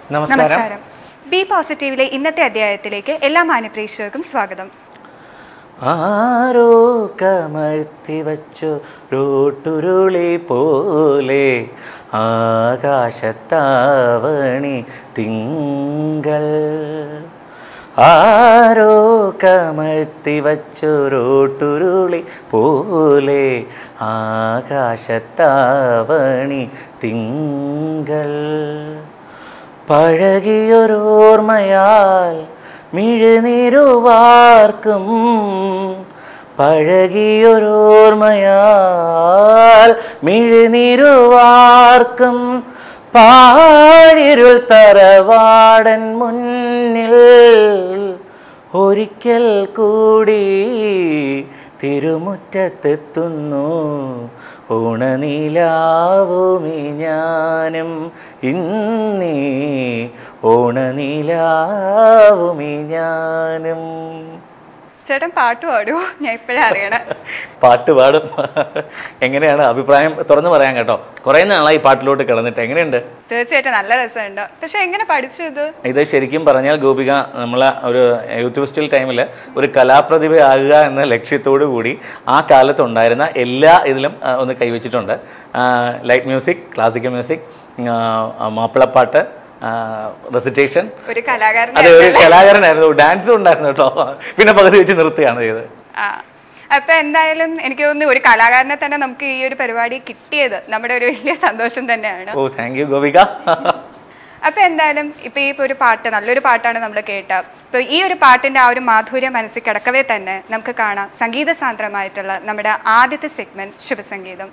നമസ്കാരം നമസ്കാരം ബി പോസിറ്റീവിലെ ഇന്നത്തെ അധ്യായത്തിലേക്ക് എല്ലാ മാന്യപ്രേക്ഷകർക്കും സ്വാഗതം ആരോ കമഴ്ത്തി വച്ചു റോട്ടുരുളി പോലെ ആകാശത്താവണി തിങ്കൾ ആരോ കമഴ്ത്തി വച്ചു റോട്ടുരുളി പോലെ ആകാശത്താവണി തിങ്കൾ പഴകിയൊരോർമ്മയാൽ മിഴുനീരുവാർക്കും പഴകിയൊരോർമ്മയാൽ മിഴുനീരുവാർക്കും പാഴിരുൾ തറവാടൻ മുന്നിൽ ഒരിക്കൽ കൂടി തിരുമുറ്റത്തെത്തുന്നു ഓണനീലാവുമി ഞാനും ഇന്നീ ഓണനീലാവുമി ഞാനും ചേട്ടൻ പാട്ട് പാടുമോ ഞാൻ ഇപ്പോഴാ അറിയണേ പാട്ട് പാടും എങ്ങനെയാണ് അഭിപ്രായം തുറന്നു പറയാൻ കേട്ടോ കുറേ നാളായി ഈ പാട്ടിലോട്ട് കിടന്നിട്ട് എങ്ങനെയുണ്ട് തീർച്ചയായിട്ടും നല്ല രസമുണ്ട് പക്ഷെ എങ്ങനെ പഠിച്ചു ഇത് ഇത് ശരിക്കും പറഞ്ഞാൽ ഗോപിക നമ്മളെ ഒരു യൂത്ത് ഫെസ്റ്റിവൽ ടൈമിൽ ഒരു കലാപ്രതിഭയാകുക എന്ന ലക്ഷ്യത്തോടു കൂടി ആ കാലത്തുണ്ടായിരുന്ന എല്ലാ ഇതിലും ആ, ഒന്ന് കൈവച്ചിട്ടുണ്ട് light music classical music Mappilappattu recitation ഒരു കലാകാരൻ അതെ ഒരു കലാകാരനായിരുന്നു ഡാൻസും ഉണ്ടായിരുന്നു കേട്ടോ പിന്നെ പകുതി വെച്ച് നിർത്തുകയാണ് ചെയ്തത് ആ അപ്പൊ എന്തായാലും എനിക്ക് തോന്നുന്നു ഒരു കലാകാരനെ തന്നെ നമുക്ക് ഈ ഒരു പരിപാടി കിട്ടിയത് നമ്മുടെ ഒരു വലിയ സന്തോഷം തന്നെയാണ് ഓ താങ്ക് യു ഗോപിക അപ്പൊ എന്തായാലും ഇപ്പൊ ഈ ഇപ്പൊ ഒരു പാട്ട് നല്ലൊരു പാട്ടാണ് നമ്മൾ കേട്ട ഇപ്പൊ ഈ ഒരു പാട്ടിന്റെ ആ ഒരു മാധുര്യം മനസ്സിൽ കിടക്കവേ തന്നെ നമുക്ക് കാണാം സംഗീത സാന്ദ്രമായിട്ടുള്ള നമ്മുടെ ആദ്യത്തെ സെഗ്മെന്റ് ശുഭസംഗീതം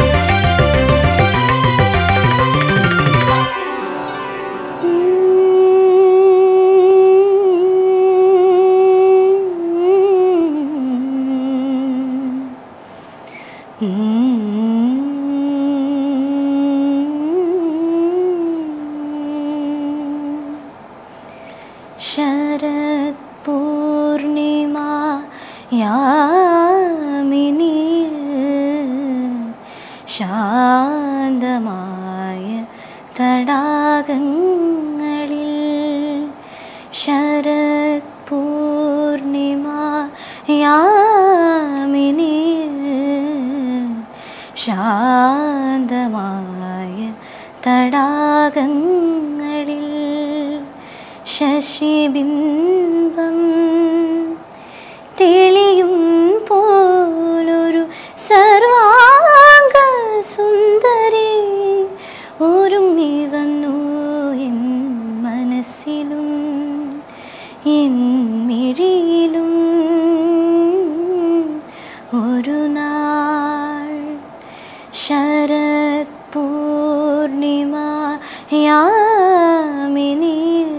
ശരത് പൂർണിമ യാമിനിൽ ശാന്തമായ തടാകങ്ങളിൽ ശരത് പൂർണിമ യാമിനിൽ ശാന്തമായ തടാകങ്ങളിൽ ശശിബിംബം തെളിയും പോലൊരു സർവാംഗ സുന്ദരി ഒരുങ്ങി വന്നു എൻ മനസ്സിലും എൻ മിഴിയിലും ഒരു നാൾ ശരത് പൂർണിമ യാമിനിൽ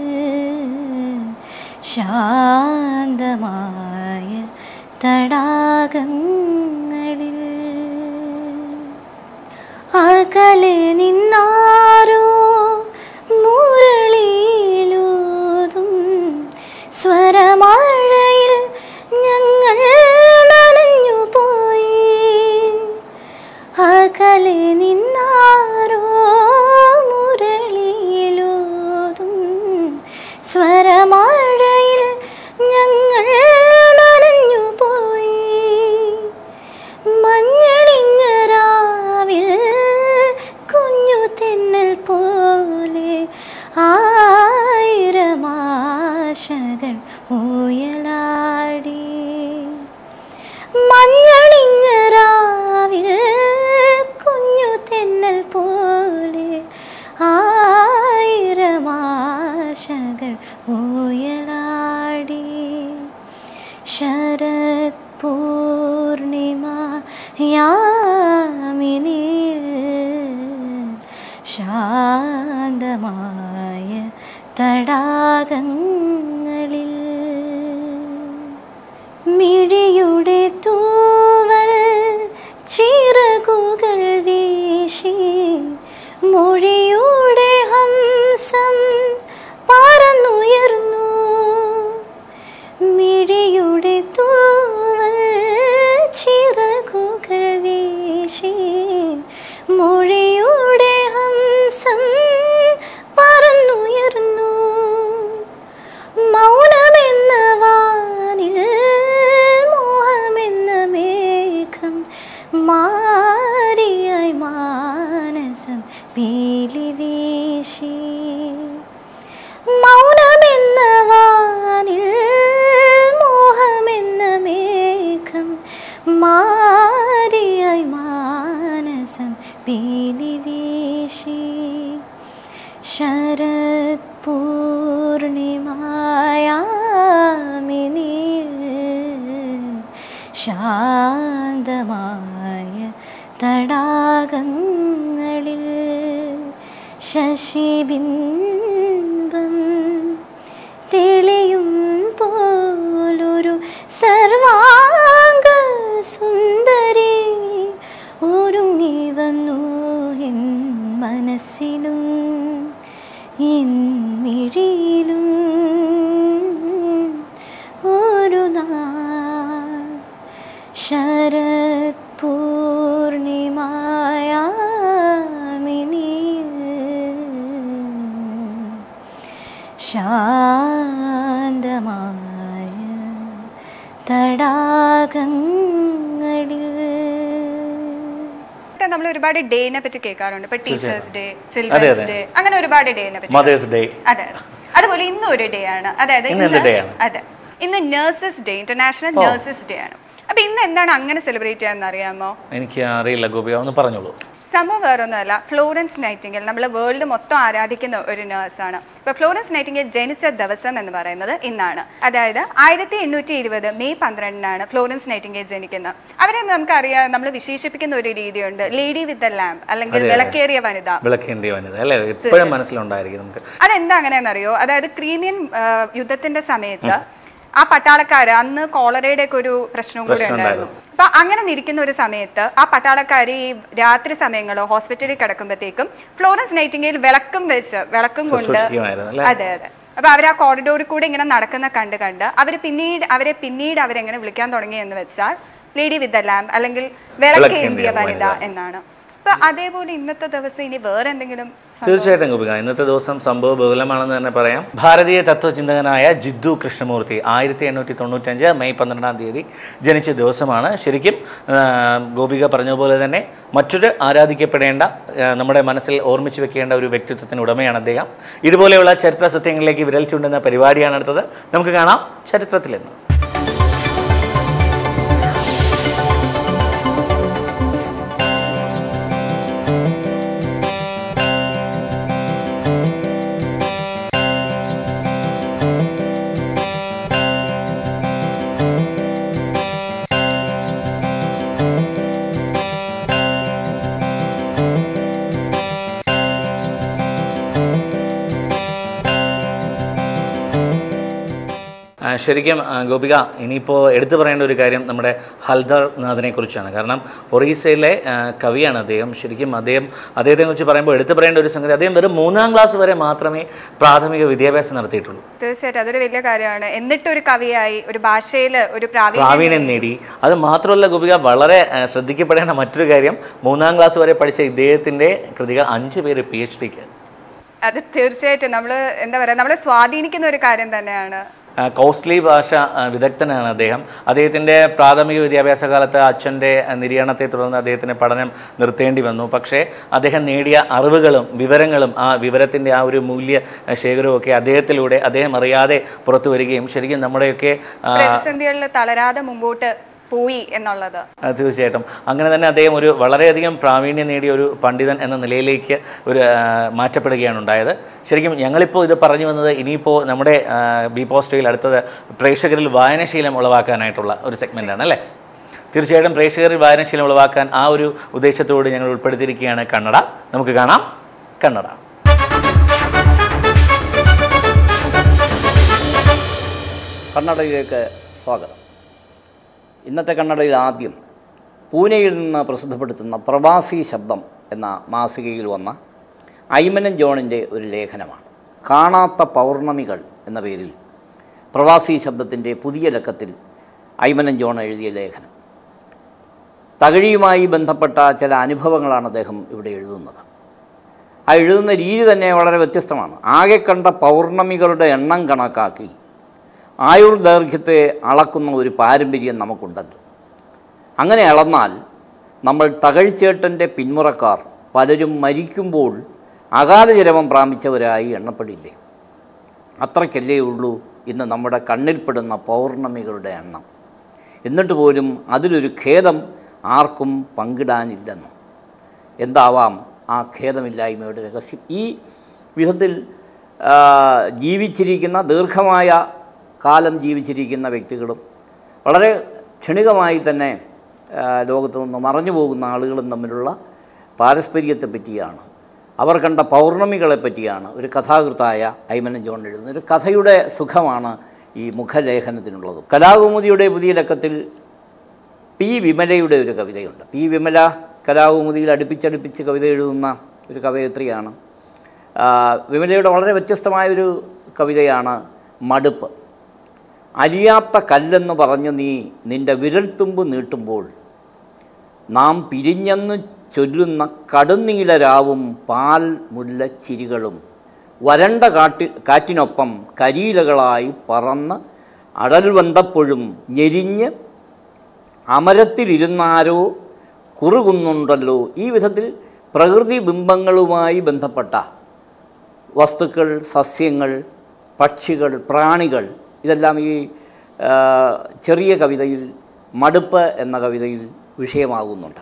ശാന്തമായ തടാകങ്ങളിൽ അകലെ നിന്നാരോ മുരളിയിലൂതും സ്വരമഴയിൽ ഞങ്ങൾ നനഞ്ഞു പോയി അകലെ നിന്നാരോ മുരളിയിലൂതും സ്വരമഴയിൽ ഞങ്ങൾ നനഞ്ഞു പോയി മഞ്ഞളിഞ്ഞ രാവിൽ കുഞ്ഞു തെന്നൽ പോലെ ആയിരം ആശകൾ ഊയലാടി മഞ്ഞളിഞ്ഞ രാവിൽ കുഞ്ഞു തെന്നൽ പോലെ ആയിരം ആശകൾ ഊയലാടി ശരത് പൂർണിമ യാമിനിൽ ശാന്തമായ തടാകങ്ങളിൽ മിഴിയുടെ തൂവൽ ചിറകുകൾ വീശി മൊഴിയുടെ ഹംസം പറന്നുയർന്നു മിഴിയുടെ തൂവൽ ചിറകുകൾ വീശി മൊഴിയുടെ ഹംസം പറന്നുയർന്നു മാറിയായി മാനസം പീലി വീശി മൗനമെന്ന വാനിൽ മോഹമെന്ന മേഘം മാറിയായി മാനസം പീലി വീശി ശരത് പൂർണിമായാമിനിൽ ശാന്തമായ തടാകങ്ങളിൽ ശശിബിംബം തെളിയും പോലൊരു സർവാംഗ സുന്ദരി ഒരുങ്ങി വന്നു എൻ മനസ്സിലും എൻ മിഴിയിലും ഒരു നാൾ ശരത് പൂർണിമായാമിനിൽ ശാന്തമായ തടാകങ്ങളിൽ നമ്മൾ ഒരുപാട് ഡേനെ പറ്റി കേൾക്കാറുണ്ട് ഇപ്പൊ ടീച്ചേഴ്സ് ഡേ അതെ, ചിൽഡ്രൻസ് അതെ. ഡേ അങ്ങനെ ഒരുപാട് ഡേനെ പറ്റി മദേഴ്സ് ഡേ അതെ അതെ. അതുപോലെ ഇന്ന് ഒരു ഡേ ആണ് അതായത് ഇന്ന് എന്ത് day ആണ്? അതെ ഇന്ന് നഴ്സസ് ഡേ ഇന്റർനാഷണൽ ഓ. നഴ്സസ് ഡേ ആണ് അപ്പൊ ഇന്ന് എന്താണ് അങ്ങനെ സെലിബ്രേറ്റ് ചെയ്യാന്ന് അറിയാമോ എനിക്ക് അറിയില്ല ഗോപിക ഒന്ന് പറഞ്ഞോളൂ സംഭവം വേറൊന്നുമല്ല ഫ്ലോറൻസ് നൈറ്റിംഗൽ നമ്മൾ വേൾഡ് മൊത്തം ആരാധിക്കുന്ന ഒരു നേഴ്സാണ് ഇപ്പോൾ ഫ്ലോറൻസ് നൈറ്റിംഗൽ ജനിച്ച ദിവസം എന്ന് പറയുന്നത് ഇന്നാണ് അതായത് ആയിരത്തി എണ്ണൂറ്റി ഇരുപത് മെയ് പന്ത്രണ്ടിനാണ് ഫ്ലോറൻസ് നൈറ്റിംഗൽ ജനിക്കുന്നത് അവരെ നമുക്കറിയാം നമ്മൾ വിശേഷിപ്പിക്കുന്ന ഒരു രീതിയുണ്ട് ലേഡി വിത്ത് ദ ലാമ്പ് അല്ലെങ്കിൽ അതെ, അതെ. വിളക്കേറിയ വനിത വിളക്കേന്ത്യ വനിത അല്ലേ എപ്പോഴും മനസ്സിലുണ്ടായിരിക്കും നമുക്ക് അതെന്താ അങ്ങനെയെന്നറിയോ അതായത് ക്രീമിയൻ ആ, യുദ്ധത്തിന്റെ സമയത്ത് ആ പട്ടാളക്കാര് അന്ന് കോളറയുടെ ഒക്കെ ഒരു പ്രശ്നവും കൂടി പ്രശ്നം ഉണ്ടായിരുന്നു അപ്പൊ അങ്ങനെ നിൽക്കുന്ന ഒരു സമയത്ത് ആ പട്ടാളക്കാര് ഈ രാത്രി സമയങ്ങളോ ഹോസ്പിറ്റലിൽ കിടക്കുമ്പോഴത്തേക്കും ഫ്ലോറൻസ് നൈറ്റിംഗയിൽ വിളക്കും വെച്ച് വിളക്കും കൊണ്ട് ശുശ്രൂഷിക്കുമായിരുന്നു അല്ലേ? അതെ അതെ അപ്പൊ അവർ ആ കോറിഡോറിൽ കൂടെ ഇങ്ങനെ നടക്കുന്ന കണ്ട് കണ്ട് അവർ പിന്നീട് അവരെ പിന്നീട് അവരെങ്ങനെ വിളിക്കാൻ തുടങ്ങി എന്ന് വെച്ചാൽ ലേഡി വിത്ത് ദ ലാമ്പ് അല്ലെങ്കിൽ വിളക്കേന്തിയ വിളക്കേന്തിയ വനിത വനിത. എന്നാണ് അപ്പൊ അതേപോലെ ഇന്നത്തെ ദിവസം ഇനി വേറെ എന്തെങ്കിലും സംഭവം- തീർച്ചയായിട്ടും ഗോപിക ഇന്നത്തെ ദിവസം സംഭവ ബഹുലമാണെന്ന് തന്നെ പറയാം ഭാരതീയ തത്വചിന്തകനായ ജിദ്ദു കൃഷ്ണമൂർത്തി ആയിരത്തി എണ്ണൂറ്റി തൊണ്ണൂറ്റഞ്ച് മെയ് പന്ത്രണ്ടാം തീയതി ജനിച്ച ദിവസമാണ് ശരിക്കും ആ, ഗോപിക പറഞ്ഞ പോലെ തന്നെ മറ്റൊരു ആരാധിക്കപ്പെടേണ്ട ആ, നമ്മുടെ മനസ്സിൽ ഓർമ്മിച്ച് വെക്കേണ്ട ഒരു വ്യക്തിത്വത്തിന് ഉടമയാണ് അദ്ദേഹം ഇതുപോലെയുള്ള ചരിത്ര സത്യങ്ങളിലേക്ക് വിരൽ ചൂണ്ടുന്ന പരിപാടിയാണ് അടുത്തത് നമുക്ക് കാണാം ചരിത്രത്തിലെന്ന് ആ, ശരിക്കും ആ, ഗോപിക ഇനിയിപ്പോൾ എടുത്തു പറയേണ്ട ഒരു കാര്യം നമ്മുടെ ഹൽദർ നാഥനെ കുറിച്ചാണ് കാരണം ഒറീസയിലെ ആ, കവിയാണ് അദ്ദേഹം ശരിക്കും അദ്ദേഹം അദ്ദേഹത്തെ കുറിച്ച് പറയുമ്പോൾ എടുത്തു പറയേണ്ട ഒരു സംഗതി അദ്ദേഹം വെറും മൂന്നാം ക്ലാസ് വരെ മാത്രമേ പ്രാഥമിക വിദ്യാഭ്യാസം നടത്തിയിട്ടുള്ളൂ തീർച്ചയായിട്ടും അതൊരു വലിയ കാര്യമാണ് എന്നിട്ടൊരു കവിയായി ഒരു ഭാഷയിൽ ഒരു പ്രാവീണ്യം പ്രാവീണ്യം നേടി അത് മാത്രമല്ല ഗോപിക വളരെ ആ, ശ്രദ്ധിക്കപ്പെടേണ്ട മറ്റൊരു കാര്യം മൂന്നാം ക്ലാസ് വരെ പഠിച്ച ഇദ്ദേഹത്തിൻ്റെ കൃതികൾ അഞ്ച് പേര് പി എച്ച് ഡിക്ക് അത് തീർച്ചയായിട്ടും നമ്മൾ എന്താ പറയുക നമ്മളെ സ്വാധീനിക്കുന്ന ഒരു കാര്യം തന്നെയാണ് ആ, കൗസ്ലി ഭാഷ ആ, വിദഗ്ധനാണ് അദ്ദേഹം അദ്ദേഹത്തിൻ്റെ പ്രാഥമിക വിദ്യാഭ്യാസ കാലത്ത് അച്ഛൻ്റെ നിര്യാണത്തെ തുടർന്ന് അദ്ദേഹത്തിന് പഠനം നിർത്തേണ്ടി വന്നു പക്ഷേ അദ്ദേഹം നേടിയ അറിവുകളും വിവരങ്ങളും ആ വിവരത്തിൻ്റെ ആ ഒരു മൂല്യ ആ, ശേഖരവും ഒക്കെ അദ്ദേഹത്തിലൂടെ അദ്ദേഹം അറിയാതെ പുറത്തു വരികയും ശരിക്കും നമ്മുടെയൊക്കെ ആ, പ്രതിസന്ധികളിൽ തളരാതെ മുമ്പോട്ട് പോയി എന്നുള്ളത് ആ, തീർച്ചയായിട്ടും അങ്ങനെ തന്നെ അദ്ദേഹം ഒരു വളരെയധികം പ്രാവീണ്യം നേടിയ ഒരു പണ്ഡിതൻ എന്ന നിലയിലേക്ക് ഒരു ആ, മാറ്റപ്പെടുകയാണ് ഉണ്ടായത് ശരിക്കും ഞങ്ങളിപ്പോൾ ഇത് പറഞ്ഞു വന്നത് ഇനിയിപ്പോൾ നമ്മുടെ ആ, ബി പോസ്റ്റയിൽ അടുത്തത് പ്രേക്ഷകരിൽ വായനശീലം ഉളവാക്കാനായിട്ടുള്ള ഒരു സെഗ്മെൻ്റാണ് അല്ലേ തീർച്ചയായിട്ടും പ്രേക്ഷകരിൽ വായനശീലം ഉളവാക്കാൻ ആ ഒരു ഉദ്ദേശത്തോട് ഞങ്ങൾ ഉൾപ്പെടുത്തിയിരിക്കുകയാണ് കന്നഡ നമുക്ക് കാണാം കന്നഡ കന്നഡയിലേക്ക് സ്വാഗതം ഇന്നത്തെ കന്നഡയിൽ ആദ്യം പൂനെയിൽ നിന്ന് പ്രസിദ്ധപ്പെടുത്തുന്ന പ്രവാസി ശബ്ദം എന്ന മാസികയിൽ വന്ന ഐമനൻ ജോണിൻ്റെ ഒരു ലേഖനമാണ് കാണാത്ത പൗർണമികൾ എന്ന പേരിൽ പ്രവാസി ശബ്ദത്തിൻ്റെ പുതിയ ലക്കത്തിൽ ഐമനൻ ജോൺ എഴുതിയ ലേഖനം തകഴിയുമായി ബന്ധപ്പെട്ട ചില അനുഭവങ്ങളാണ് അദ്ദേഹം ഇവിടെ എഴുതുന്നത് ആ എഴുതുന്ന രീതി തന്നെ വളരെ വ്യത്യസ്തമാണ് ആകെ കണ്ട പൗർണമികളുടെ എണ്ണം കണക്കാക്കി ആയുർദൈർഘ്യത്തെ അളക്കുന്ന ഒരു പാരമ്പര്യം നമുക്കുണ്ടല്ലോ അങ്ങനെ അളന്നാൽ നമ്മൾ തകഴിച്ചേട്ടൻ്റെ പിന്മുറക്കാർ പലരും മരിക്കുമ്പോൾ അകാലചരമം പ്രാപിച്ചവരായി എണ്ണപ്പെടില്ലേ അത്രയ്ക്കല്ലേ ഉള്ളൂ ഇന്ന് നമ്മുടെ കണ്ണിൽപ്പെടുന്ന പൗർണമികളുടെ എണ്ണം എന്നിട്ട് പോലും അതിലൊരു ഖേദം ആർക്കും പങ്കിടാനില്ലെന്നും എന്താവാം ആ ഖേദമില്ലായ്മയുടെ രഹസ്യം ഈ വിധത്തിൽ ആ, ജീവിച്ചിരിക്കുന്ന ദീർഘമായ കാലം ജീവിച്ചിരിക്കുന്ന വ്യക്തികളും വളരെ ക്ഷണികമായി തന്നെ ആ, ലോകത്ത് നിന്ന് മറഞ്ഞു പോകുന്ന ആളുകളും തമ്മിലുള്ള പാരസ്പര്യത്തെ പറ്റിയാണ് അവർ കണ്ട പൗർണമികളെ പറ്റിയാണ് ഒരു കഥാകൃത്തായ ഐമനൻ ജോൺ എഴുതുന്നത് ഒരു കഥയുടെ സുഖമാണ് ഈ മുഖലേഖനത്തിനുള്ളത് കലാകുമുദിയുടെ പുതിയ ലക്കത്തിൽ പി വിമലയുടെ ഒരു കവിതയുണ്ട് പി വിമല കലാകുമുദിയിൽ അടുപ്പിച്ചടുപ്പിച്ച് കവിത എഴുതുന്ന ഒരു കവയത്രിയാണ് ആ, വിമലയുടെ വളരെ വ്യത്യസ്തമായൊരു കവിതയാണ് മടുപ്പ് അലിയാത്ത കല്ലെന്ന് പറഞ്ഞ് നീ നിൻ്റെ വിരൽത്തുമ്പ് നീട്ടുമ്പോൾ നാം പിരിഞ്ഞെന്നു ചൊല്ലുന്ന കടുന്നീലരാവും പാൽ മുല്ലച്ചിരികളും വരണ്ട കാട്ടി കാറ്റിനൊപ്പം കരിയിലകളായി പറന്ന് അടൽ വന്തപ്പോഴും ഞെരിഞ്ഞ് അമരത്തിലിരുന്നാരോ കുറുകുന്നുണ്ടല്ലോ ഈ വിധത്തിൽ പ്രകൃതി ബിംബങ്ങളുമായി ബന്ധപ്പെട്ട വസ്തുക്കൾ സസ്യങ്ങൾ പക്ഷികൾ പ്രാണികൾ ഇതെല്ലാം ഈ ആ, ചെറിയ കവിതയിൽ മടുപ്പ് എന്ന കവിതയിൽ വിഷയമാകുന്നുണ്ട്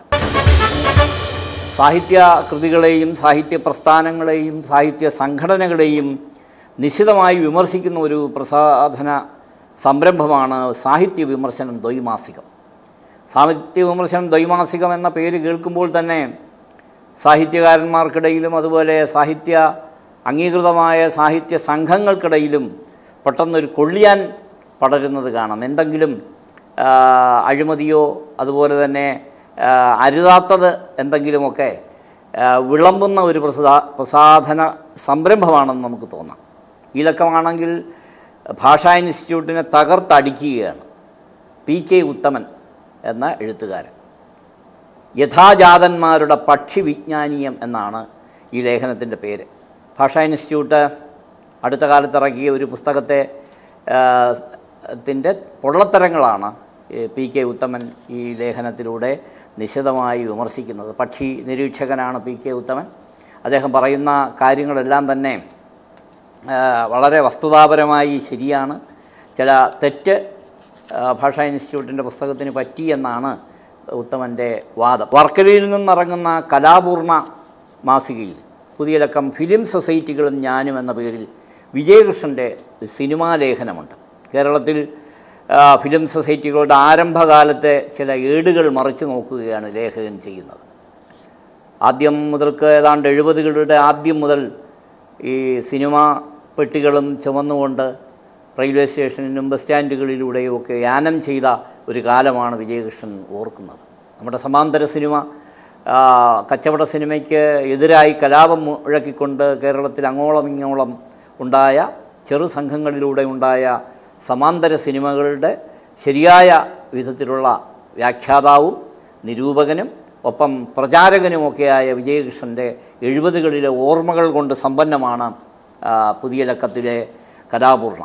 സാഹിത്യ കൃതികളെയും സാഹിത്യ പ്രസ്ഥാനങ്ങളെയും സാഹിത്യ സംഘടനകളെയും നിശിതമായി വിമർശിക്കുന്ന ഒരു പ്രസാധന സംരംഭമാണ് സാഹിത്യ വിമർശനം ദ്വൈമാസികം സാഹിത്യ വിമർശനം ദ്വൈമാസികം എന്ന പേര് കേൾക്കുമ്പോൾ തന്നെ സാഹിത്യകാരന്മാർക്കിടയിലും അതുപോലെ സാഹിത്യ അംഗീകൃതമായ സാഹിത്യ സംഘങ്ങൾക്കിടയിലും പെട്ടെന്നൊരു കൊള്ളിയാൻ പടരുന്നത് കാണാം എന്തെങ്കിലും ആ, അഴിമതിയോ അതുപോലെ തന്നെ ആ, അരുതാത്തത് എന്തെങ്കിലുമൊക്കെ ആ, വിളമ്പുന്ന ഒരു പ്രസാ പ്രസാധന സംരംഭമാണെന്ന് നമുക്ക് തോന്നാം ഈ ലക്കമാണെങ്കിൽ ഭാഷാ ഇൻസ്റ്റിറ്റ്യൂട്ടിനെ തകർത്തടിക്കുകയാണ് പി കെ ഉത്തമൻ എന്ന എഴുത്തുകാരൻ യഥാജാതന്മാരുടെ പക്ഷി വിജ്ഞാനീയം എന്നാണ് ഈ ലേഖനത്തിൻ്റെ പേര് ഭാഷാ ഇൻസ്റ്റിറ്റ്യൂട്ട് അടുത്ത കാലത്ത് ഇറക്കിയ ഒരു പുസ്തകത്തെ ആ, ത്തിൻ്റെ പൊള്ളത്തരങ്ങളാണ് ഈ പി കെ ഉത്തമൻ ഈ ലേഖനത്തിലൂടെ നിശിതമായി വിമർശിക്കുന്നത് പക്ഷി നിരീക്ഷകനാണ് പി കെ ഉത്തമൻ അദ്ദേഹം പറയുന്ന കാര്യങ്ങളെല്ലാം തന്നെ ആ, വളരെ വസ്തുതാപരമായി ശരിയാണ് ചില തെറ്റ് ആ, ഭാഷാ ഇൻസ്റ്റിറ്റ്യൂട്ടിൻ്റെ പുസ്തകത്തിന് പറ്റി എന്നാണ് ഉത്തമൻ്റെ വാദം വർക്കലയിൽ നിന്നിറങ്ങുന്ന കലാപൂർണ മാസികയിൽ പുതിയ ലക്കം ഫിലിം സൊസൈറ്റികളും ഞാനും എന്ന പേരിൽ വിജയകൃഷ്ണൻ്റെ ഒരു സിനിമാ ലേഖനമുണ്ട് കേരളത്തിൽ ആ, ഫിലിം സൊസൈറ്റികളുടെ ആരംഭകാലത്തെ ചില ഏടുകൾ മറിച്ച് നോക്കുകയാണ് ലേഖകൻ ചെയ്യുന്നത് ആദ്യം മുതൽക്ക് ഏതാണ്ട് എഴുപതുകളുടെ ആദ്യം മുതൽ ഈ സിനിമാ പെട്ടികളും ചുമന്നുകൊണ്ട് റെയിൽവേ സ്റ്റേഷനിലും ബസ് സ്റ്റാൻഡുകളിലൂടെയും ഒക്കെ യാനം ചെയ്ത ഒരു കാലമാണ് വിജയകൃഷ്ണൻ ഓർക്കുന്നത് നമ്മുടെ സമാന്തര സിനിമ ആ, കച്ചവട സിനിമയ്ക്ക് എതിരായി കലാപം മുഴക്കിക്കൊണ്ട് കേരളത്തിൽ അങ്ങോളം ഇങ്ങോളം ഉണ്ടായ ചെറു സംഘങ്ങളിലൂടെ ഉണ്ടായ സമാന്തര സിനിമകളുടെ ശരിയായ വിധത്തിലുള്ള വ്യാഖ്യാതാവും നിരൂപകനും ഒപ്പം പ്രചാരകനുമൊക്കെയായ വിജയകൃഷ്ണൻ്റെ എഴുപതുകളിലെ ഓർമ്മകൾ കൊണ്ട് സമ്പന്നമാണ് ആ, പുതിയ ലക്കത്തിലെ കലാപൂർണ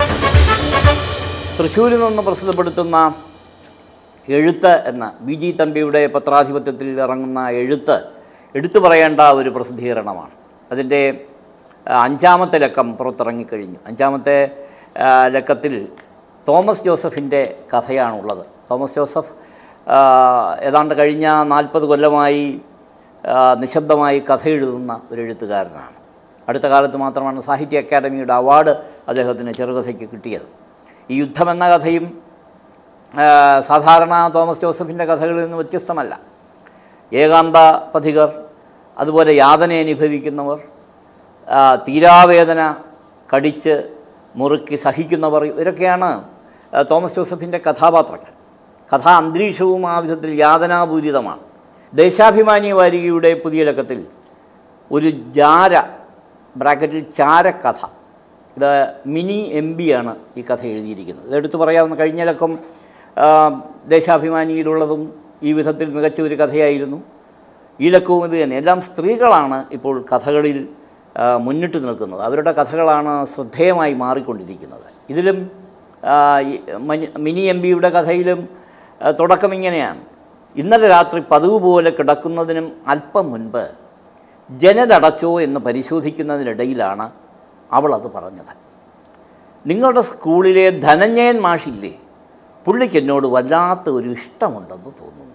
തൃശ്ശൂരിൽ നിന്ന് പ്രസിദ്ധപ്പെടുത്തുന്ന എഴുത്ത് എന്ന ബി ജി തമ്പിയുടെ പത്രാധിപത്യത്തിൽ ഇറങ്ങുന്ന എഴുത്ത് എടുത്തു പറയേണ്ട ഒരു പ്രസിദ്ധീകരണമാണ് അതിൻ്റെ ആ, അഞ്ചാമത്തെ ലക്കം പുറത്തിറങ്ങിക്കഴിഞ്ഞു അഞ്ചാമത്തെ ആ, ലക്കത്തിൽ തോമസ് ജോസഫിൻ്റെ കഥയാണുള്ളത് തോമസ് ജോസഫ് ആ, ഏതാണ്ട് കഴിഞ്ഞ നാൽപ്പത് കൊല്ലമായി ആ, നിശബ്ദമായി കഥ എഴുതുന്ന ഒരു എഴുത്തുകാരനാണ് അടുത്ത കാലത്ത് മാത്രമാണ് സാഹിത്യ അക്കാദമിയുടെ അവാർഡ് അദ്ദേഹത്തിന് ചെറുകഥയ്ക്ക് കിട്ടിയത് ഈ യുദ്ധം എന്ന കഥയും ആ, സാധാരണ തോമസ് ജോസഫിൻ്റെ കഥകളിൽ നിന്ന് വ്യത്യസ്തമല്ല ഏകാന്ത പഥികർ അതുപോലെ യാതന അനുഭവിക്കുന്നവർ ആ, തീരാവേദന കടിച്ച് മുറുക്കി സഹിക്കുന്നവർ ഇവരൊക്കെയാണ് ആ, തോമസ് ജോസഫിൻ്റെ കഥാപാത്രങ്ങൾ കഥാ അന്തരീക്ഷവും ആ വിധത്തിൽ യാതനാപൂരിതമാണ് ദേശാഭിമാനി വാരികയുടെ പുതിയ ലക്കത്തിൽ ഒരു ജാര ബ്രാക്കറ്റിൽ ചാരക്കഥ ഇത് മിനി എം ആണ് ഈ കഥ എഴുതിയിരിക്കുന്നത് ഇത് എടുത്തു പറയാവുന്ന കഴിഞ്ഞ ലക്കം ആ, ദേശാഭിമാനിയിലുള്ളതും ഈ വിധത്തിൽ മികച്ച ഒരു കഥയായിരുന്നു ഈ ലക്കവും ഇത് തന്നെ എല്ലാം സ്ത്രീകളാണ് ഇപ്പോൾ കഥകളിൽ ആ, മുന്നിട്ട് നിൽക്കുന്നത് അവരുടെ കഥകളാണ് ശ്രദ്ധേയമായി മാറിക്കൊണ്ടിരിക്കുന്നത് ഇതിലും ആ, ഈ മനി- മിനി എം ബിയുടെ കഥയിലും ആ, തുടക്കം ഇങ്ങനെയാണ് ഇന്നലെ രാത്രി പതിവ് പോലെ കിടക്കുന്നതിനും അല്പം മുൻപ് ജനലടച്ചോ എന്ന് പരിശോധിക്കുന്നതിനിടയിലാണ് അവൾ അത് പറഞ്ഞത് നിങ്ങളുടെ സ്കൂളിലെ ധനഞ്ജയൻ മാഷില്ലേ പുള്ളിക്ക് എന്നോട് വല്ലാത്ത ഒരു ഇഷ്ടമുണ്ടെന്ന് തോന്നുന്നു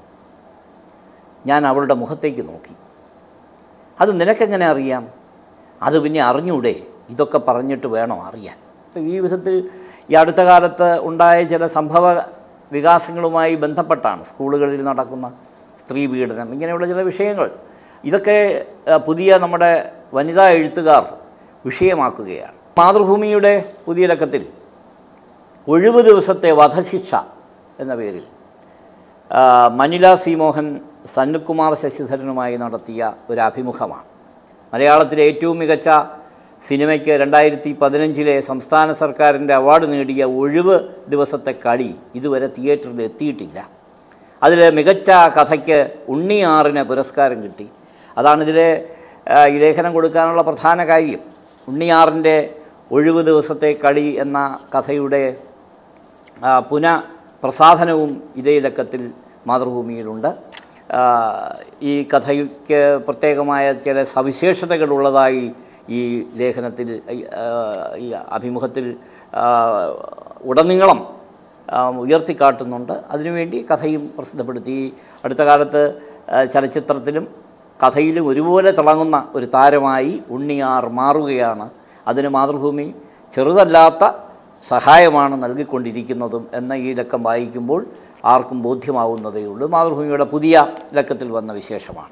ഞാൻ അവളുടെ മുഖത്തേക്ക് നോക്കി അത് നിനക്കെങ്ങനെ അറിയാം അത് പിന്നെ അറിഞ്ഞൂടെ ഇതൊക്കെ പറഞ്ഞിട്ട് വേണം അറിയാൻ ഇപ്പം ഈ വിധത്തിൽ ഈ അടുത്ത കാലത്ത് ഉണ്ടായ ചില സംഭവ വികാസങ്ങളുമായി ബന്ധപ്പെട്ടാണ് സ്കൂളുകളിൽ നടക്കുന്ന സ്ത്രീ പീഡനം ഇങ്ങനെയുള്ള ചില വിഷയങ്ങൾ ഇതൊക്കെ ആ, പുതിയ നമ്മുടെ വനിതാ എഴുത്തുകാർ വിഷയമാക്കുകയാണ് മാതൃഭൂമിയുടെ പുതിയ ലക്കത്തിൽ ഒഴിവ് ദിവസത്തെ വധശിക്ഷ എന്ന പേരിൽ ആ, മനില സി മോഹൻ സന്നുകുമാർ ശശിധരനുമായി നടത്തിയ ഒരു അഭിമുഖമാണ് മലയാളത്തിലെ ഏറ്റവും മികച്ച സിനിമയ്ക്ക് രണ്ടായിരത്തി പതിനഞ്ചിലെ സംസ്ഥാന സർക്കാരിൻ്റെ അവാർഡ് നേടിയ ഒഴിവ് ദിവസത്തെ കളി ഇതുവരെ തിയേറ്ററിൽ എത്തിയിട്ടില്ല അതിൽ മികച്ച കഥയ്ക്ക് ഉണ്ണിയാറിന് പുരസ്കാരം കിട്ടി അതാണിതിലെ ആ, ഈ ലേഖനം കൊടുക്കാനുള്ള പ്രധാന കാര്യം ഉണ്ണിയാറിൻ്റെ ഒഴിവ് ദിവസത്തെ കളി എന്ന കഥയുടെ ആ, പുനഃപ്രസാധനവും ഇതേ ലക്കത്തിൽ മാതൃഭൂമിയിലുണ്ട് ആ, ഈ കഥയ്ക്ക് പ്രത്യേകമായ ചില സവിശേഷതകളുള്ളതായി ഈ ലേഖനത്തിൽ ഈ, ആ, ഈ അഭിമുഖത്തിൽ ആ, ഉടനീളം ആ, ഉയർത്തിക്കാട്ടുന്നുണ്ട് അതിനുവേണ്ടി കഥയും പ്രസിദ്ധപ്പെടുത്തി ഈ അടുത്ത കാലത്ത് ആ, ചലച്ചിത്രത്തിലും കഥയിലും ഒരുപോലെ തിളങ്ങുന്ന ഒരു താരമായി ഉണ്ണിയാർ മാറുകയാണ് അതിന് മാതൃഭൂമി ചെറുതല്ലാത്ത സഹായമാണ് നൽകിക്കൊണ്ടിരിക്കുന്നതും എന്ന ഈ ലക്കം വായിക്കുമ്പോൾ ആർക്കും ബോധ്യമാവുന്നതേ ഉള്ളൂ മാതൃഭൂമിയുടെ പുതിയ ലക്കത്തിൽ വന്ന വിശേഷമാണ്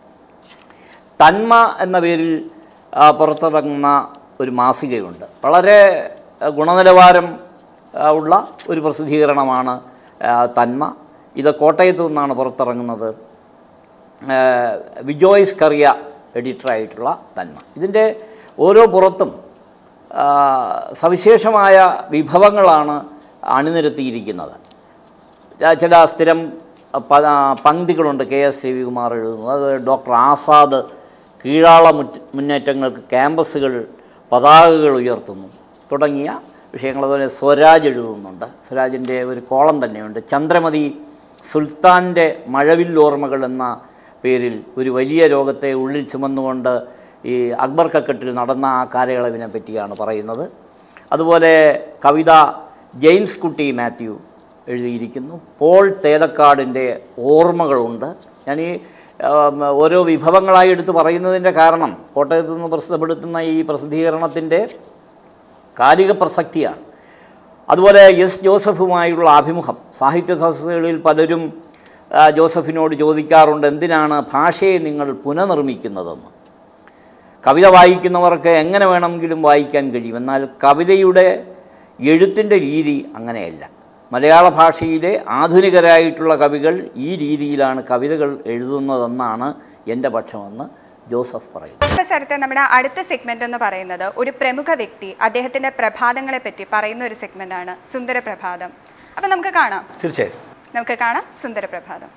തന്മ എന്ന പേരിൽ ആ, പുറത്തിറങ്ങുന്ന ഒരു മാസികയുണ്ട് വളരെ ആ, ഗുണനിലവാരം ആ, ഉള്ള ഒരു പ്രസിദ്ധീകരണമാണ് ആ, തന്മ ഇത് കോട്ടയത്തു നിന്നാണ് പുറത്തിറങ്ങുന്നത് ആ, വിജോയ്സ് കറിയ എഡിറ്ററായിട്ടുള്ള തന്മ ഇതിൻ്റെ ഓരോ പുറത്തും ആ, സവിശേഷമായ വിഭവങ്ങളാണ് അണിനിരത്തിയിരിക്കുന്നത് ആ, ചില സ്ഥിരം പ- ആ, പങ്ക്തികളുണ്ട് കെ എസ് രവികുമാർ എഴുതുന്നത് അത് ഡോക്ടർ ആസാദ് കീഴാള മുറ്റ മുന്നേറ്റങ്ങൾക്ക് ക്യാമ്പസുകൾ പതാകകൾ ഉയർത്തുന്നു തുടങ്ങിയ വിഷയങ്ങൾ അതുപോലെ സ്വരാജ് എഴുതുന്നുണ്ട് സ്വരാജിൻ്റെ ഒരു കോളം തന്നെയുണ്ട് ചന്ദ്രമതി സുൽത്താൻ്റെ മഴവില്ലോർമ്മകൾ എന്ന പേരിൽ ഒരു വലിയ രോഗത്തെ ഉള്ളിൽ ചുമന്നുകൊണ്ട് ഈ അക്ബർ കക്കട്ടിൽ നടന്ന ആ കാലയളവിനെ പറ്റിയാണ് പറയുന്നത് അതുപോലെ കവിത ജെയിംസ് കുട്ടി മാത്യു എഴുതിയിരിക്കുന്നു പോൾ തേലക്കാടിൻ്റെ ഓർമ്മകളുണ്ട് ഞാൻ ഈ ആം, ഓരോ വിഭവങ്ങളായി എടുത്ത് പറയുന്നതിൻ്റെ കാരണം കോട്ടയത്ത് നിന്ന് പ്രസിദ്ധപ്പെടുത്തുന്ന ഈ പ്രസിദ്ധീകരണത്തിൻ്റെ കാലിക പ്രസക്തിയാണ് അതുപോലെ എസ് ജോസഫുമായുള്ള അഭിമുഖം സാഹിത്യ സദസ്സുകളിൽ പലരും ആ, ജോസഫിനോട് ചോദിക്കാറുണ്ട് എന്തിനാണ് ഭാഷയെ നിങ്ങൾ പുനർനിർമ്മിക്കുന്നതെന്ന് കവിത വായിക്കുന്നവർക്ക് എങ്ങനെ വേണമെങ്കിലും വായിക്കാൻ കഴിയും എന്നാൽ കവിതയുടെ എഴുത്തിൻ്റെ രീതി അങ്ങനെയല്ല മലയാള ഭാഷയിലെ ആധുനികരായിട്ടുള്ള കവികൾ ഈ രീതിയിലാണ് കവിതകൾ എഴുതുന്നതെന്നാണ് എൻ്റെ പക്ഷമെന്ന് ജോസഫ് പറയുന്നു ഇപ്പൊ ശരത്തെ നമ്മുടെ അടുത്ത സെഗ്മെന്റ് എന്ന് പറയുന്നത് ഒരു പ്രമുഖ വ്യക്തി അദ്ദേഹത്തിന്റെ പ്രഭാതങ്ങളെ പറ്റി പറയുന്ന ഒരു സെഗ്മെന്റ് ആണ് സുന്ദര പ്രഭാതം അപ്പൊ നമുക്ക് കാണാം തീർച്ചയായും നമുക്ക് കാണാം സുന്ദര പ്രഭാതം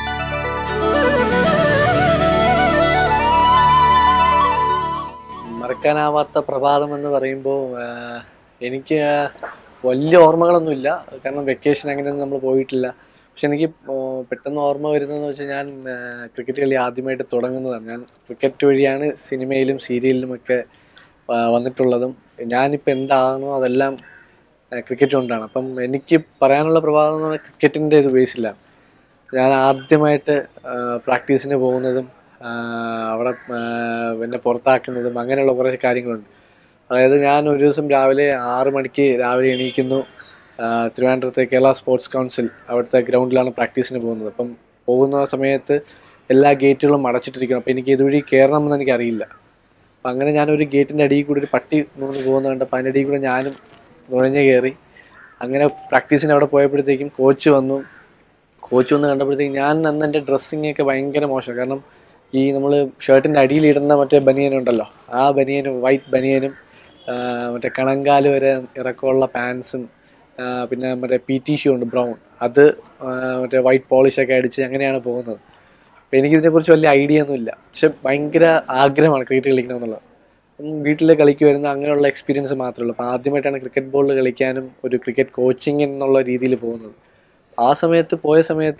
മറക്കാനാവാത്ത പ്രഭാതം എന്ന് പറയുമ്പോൾ എനിക്ക് വലിയ ഓർമ്മകളൊന്നുമില്ല കാരണം വെക്കേഷൻ അങ്ങനെയൊന്നും നമ്മൾ പോയിട്ടില്ല പക്ഷെ എനിക്ക് ആ, പെട്ടെന്ന് ഓർമ്മ വരുന്നതെന്ന് വെച്ചാൽ ഞാൻ ക്രിക്കറ്റ് കളി ആദ്യമായിട്ട് തുടങ്ങുന്നതാണ് ഞാൻ ക്രിക്കറ്റ് വഴിയാണ് സിനിമയിലും സീരിയലിലുമൊക്കെ ആ, വന്നിട്ടുള്ളതും ഞാനിപ്പോൾ എന്താണോ അതെല്ലാം ക്രിക്കറ്റ് കൊണ്ടാണ് അപ്പം എനിക്ക് പറയാനുള്ള പ്രഭാതം എന്ന് പറഞ്ഞാൽ ക്രിക്കറ്റിൻ്റെ ഇത് ബേസിലാണ് ഞാൻ ആദ്യമായിട്ട് പ്രാക്ടീസിന് പോകുന്നതും ആ, അവിടെ ആ, എന്നെ പുറത്താക്കുന്നതും അങ്ങനെയുള്ള കുറേ കാര്യങ്ങളുണ്ട് അതായത് ഞാൻ ഒരു ദിവസം രാവിലെ ആറ് മണിക്ക് രാവിലെ എണീക്കുന്നു ആ, തിരുവനന്തപുരത്തെ കേരള സ്പോർട്സ് കൗൺസിൽ അവിടുത്തെ ഗ്രൗണ്ടിലാണ് പ്രാക്ടീസിന് പോകുന്നത് അപ്പം പോകുന്ന സമയത്ത് എല്ലാ ഗേറ്റുകളും അടച്ചിട്ടിരിക്കണം അപ്പോൾ എനിക്ക് ഇതുവഴി കയറണമെന്ന് എനിക്കറിയില്ല അപ്പം അങ്ങനെ ഞാനൊരു ഗേറ്റിൻ്റെ അടിയിൽ കൂടി ഒരു പട്ടി നൂന്ന് പോകുന്നത് കണ്ടപ്പോൾ അതിൻ്റെ അടിയിൽ കൂടെ ഞാനും നുഴഞ്ഞു കയറി അങ്ങനെ പ്രാക്ടീസിന് അവിടെ പോയപ്പോഴത്തേക്കും കോച്ച് വന്നു കോച്ച് വന്ന് കണ്ടപ്പോഴത്തേക്കും ഞാൻ അന്ന് എൻ്റെ ഡ്രസ്സിങ് ഒക്കെ ഭയങ്കര മോശം കാരണം ഈ നമ്മൾ ഷർട്ടിൻ്റെ അടിയിലിടുന്ന മറ്റേ ബനിയനുണ്ടല്ലോ ആ ബനിയനും വൈറ്റ് ബനിയനും ആ, മറ്റേ കണങ്കാല് വരെ ഇറക്കമുള്ള പാൻസും പിന്നെ മറ്റേ പി ടി ഷൂ ഉണ്ട് ബ്രൗൺ അത് ആ, മറ്റേ വൈറ്റ് പോളിഷൊക്കെ അടിച്ച് അങ്ങനെയാണ് പോകുന്നത് അപ്പോൾ എനിക്കിതിനെക്കുറിച്ച് വലിയ ഐഡിയ ഒന്നുമില്ല പക്ഷെ ഭയങ്കര ആഗ്രഹമാണ് ക്രിക്കറ്റ് കളിക്കണമെന്നുള്ളത് അപ്പം വീട്ടിൽ കളിക്ക് വരുന്ന അങ്ങനെയുള്ള എക്സ്പീരിയൻസ് മാത്രമേ ഉള്ളൂ അപ്പോൾ ആദ്യമായിട്ടാണ് ക്രിക്കറ്റ് ബോളിൽ കളിക്കാനും ഒരു ക്രിക്കറ്റ് കോച്ചിങ് എന്നുള്ള രീതിയിൽ പോകുന്നത് ആ സമയത്ത് പോയ സമയത്ത്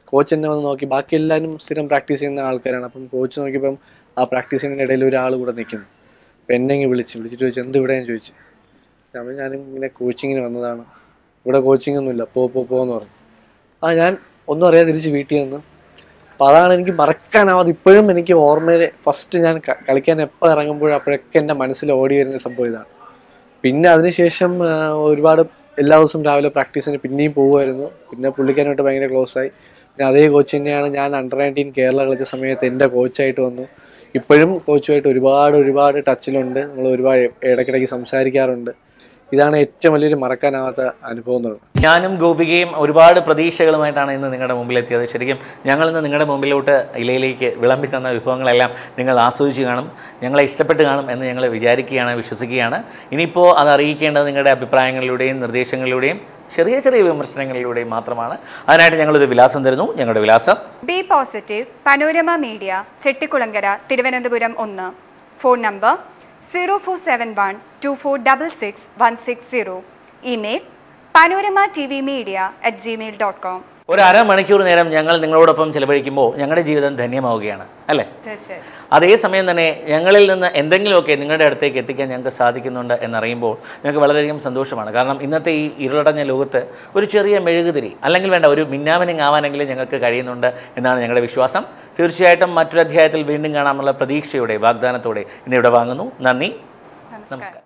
കോച്ച് എന്നെ വന്ന് നോക്കി ബാക്കി എല്ലാവരും സ്ഥിരം പ്രാക്ടീസ് ചെയ്യുന്ന ആൾക്കാരാണ് അപ്പം കോച്ച് നോക്കിയപ്പം ആ പ്രാക്ടീസ് ചെയ്യുന്നതിൻ്റെ ഇടയിൽ ഒരാൾ കൂടെ നിൽക്കുന്നു അപ്പം എന്നെ ഇങ്ങ് വിളിച്ച് വിളിച്ചിട്ട് ചോദിച്ചു എന്ത് ഇവിടെ ഞാൻ ചോദിച്ചു അപ്പം ഞാനും ഇങ്ങനെ കോച്ചിങ്ങിന് വന്നതാണ് ഇവിടെ കോച്ചിങ് ഒന്നുമില്ല പോ പോ പോന്ന് പറഞ്ഞു ആ ഞാൻ ഒന്നും അറിയാതെ തിരിച്ച് വീട്ടിൽ വന്നു അപ്പോൾ അതാണ് എനിക്ക് മറക്കാനാവാതെ ഇപ്പോഴും എനിക്ക് ഓർമ്മയിൽ ഫസ്റ്റ് ഞാൻ ക- കളിക്കാൻ എപ്പോൾ ഇറങ്ങുമ്പോഴും അപ്പോഴൊക്കെ എൻ്റെ മനസ്സിൽ ഓടി വരുന്ന സംഭവം ഇതാണ് പിന്നെ അതിനുശേഷം ആ, ഒരുപാട് എല്ലാ ദിവസവും രാവിലെ പ്രാക്ടീസിന് പിന്നെയും പോകുമായിരുന്നു പിന്നെ പുള്ളിക്കാനായിട്ട് ഭയങ്കര ക്ലോസ് ആയി പിന്നെ അതേ കോച്ച് തന്നെയാണ് ഞാൻ അണ്ടർ നയൻറ്റീൻ കേരള കളിച്ച സമയത്ത് എൻ്റെ കോച്ചായിട്ട് വന്നു ഇപ്പോഴും കോച്ചുമായിട്ട് ഒരുപാട് ഒരുപാട് ടച്ചിലുണ്ട് നമ്മൾ ഒരുപാട് ഇടയ്ക്കിടയ്ക്ക് സംസാരിക്കാറുണ്ട് ഇതാണ് ഏറ്റവും വലിയൊരു മറക്കാനാവാത്ത അനുഭവം എന്ന് പറയുന്നത് ഞാനും ഗോപികയും ഒരുപാട് പ്രതീക്ഷകളുമായിട്ടാണ് ഇന്ന് നിങ്ങളുടെ മുമ്പിൽ എത്തിയത് ശരിക്കും ഞങ്ങൾ ഇന്ന് നിങ്ങളുടെ മുമ്പിലോട്ട് ഇലയിലേക്ക് വിളമ്പി തന്ന വിഭവങ്ങളെല്ലാം നിങ്ങൾ ആസ്വദിച്ച് കാണും ഞങ്ങളെ ഇഷ്ടപ്പെട്ട് കാണും എന്ന് ഞങ്ങൾ വിചാരിക്കുകയാണ് വിശ്വസിക്കുകയാണ് ഇനിയിപ്പോൾ അത് അറിയിക്കേണ്ടത് നിങ്ങളുടെ അഭിപ്രായങ്ങളിലൂടെയും നിർദ്ദേശങ്ങളിലൂടെയും ചെറിയ ചെറിയ വിമർശനങ്ങളിലൂടെയും മാത്രമാണ് അതിനായിട്ട് ഞങ്ങളൊരു വിലാസം തരുന്നു ഞങ്ങളുടെ വിലാസം B positive panorama media Chettikulangara Thiruvananthapuram ഒന്ന് phone number zero four seven one two four double six one six zero email panorama T V media at Gmail dot com ഒരു അരമണിക്കൂർ നേരം ഞങ്ങൾ നിങ്ങളോടൊപ്പം ചിലവഴിക്കുമ്പോൾ ഞങ്ങളുടെ ജീവിതം ധന്യമാവുകയാണ് അല്ലേ തീർച്ചയായും അതേസമയം തന്നെ ഞങ്ങളിൽ നിന്ന് എന്തെങ്കിലുമൊക്കെ നിങ്ങളുടെ അടുത്തേക്ക് എത്തിക്കാൻ ഞങ്ങൾക്ക് സാധിക്കുന്നുണ്ട് എന്നറിയുമ്പോൾ ഞങ്ങൾക്ക് വളരെയധികം സന്തോഷമാണ് കാരണം ഇന്നത്തെ ഈ ഇരുളടഞ്ഞ ലോകത്ത് ഒരു ചെറിയ മെഴുകുതിരി അല്ലെങ്കിൽ വേണ്ട ഒരു മിന്നാമിനിങ് ആവാനെങ്കിലും ഞങ്ങൾക്ക് കഴിയുന്നുണ്ട് എന്നാണ് ഞങ്ങളുടെ വിശ്വാസം തീർച്ചയായിട്ടും മറ്റൊരു അധ്യായത്തിൽ വീണ്ടും കാണാമെന്നുള്ള പ്രതീക്ഷയോടെ വാഗ്ദാനത്തോടെ ഇന്നിവിടെ വാങ്ങുന്നു നന്ദി നമസ്കാരം